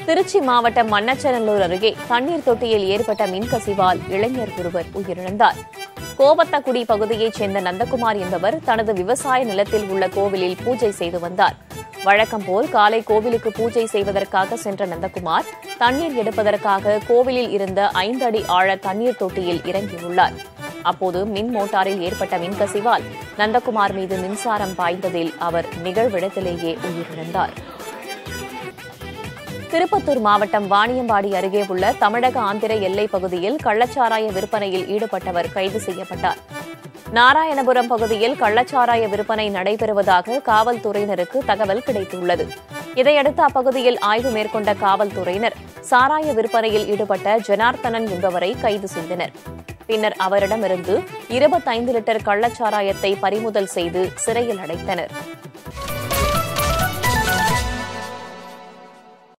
திருச்சி மாவட்டம் மண்ணச்சநல்லூர் அருகே தண்ணீர் தொட்டியில் ஏற்பட்ட மின்கசிவால் இளைஞர் ஒருவர் உயிரிழந்தார் கோபத்தக்குடி பகுதியைச் சேர்ந்த நந்தகுமார் என்பவர் தனது விவசாய நிலத்தில் உள்ள கோவிலில் பூஜை செய்து வந்தார் வழக்கம் போல் காலை கோவிலுக்கு பூஜை செய்வதற்காக சென்ற நந்தகுமார் தண்ணீர் எடுப்பதற்காக கோவிலில் இருந்த ஐந்து அடி ஆழ தண்ணீர் தொட்டியில் இறங்கியுள்ளார் அப்போது மின் மோட்டாரில் ஏற்பட்ட மின்கசிவால் நந்தகுமார் மீது மின்சாரம் பாய்ந்ததில் அவர் நிகழ்விடத்திலேயே உயிரிழந்தார் திருப்பத்தூர் மாவட்டம் வாணியம்பாடி அருகே உள்ள தமிழக ஆந்திர எல்லைப் பகுதியில் கள்ளச்சாராய விற்பனையில் ஈடுபட்டவர் கைது செய்யப்பட்டார் நாராயணபுரம் பகுதியில் கள்ளச்சாராய விற்பனை நடைபெறுவதாக காவல்துறையினருக்கு தகவல் கிடைத்துள்ளது இதையடுத்து அப்பகுதியில் ஆய்வு மேற்கொண்ட காவல்துறையினர் சாராய விற்பனையில் ஈடுபட்ட ஜனார்த்தனன் என்பவரை கைது செய்தனர் பின்னர் அவரிடமிருந்து இருபத்தைந்து லிட்டர் கள்ளச்சாராயத்தை பறிமுதல் செய்து சிறையில் அடைத்தனர்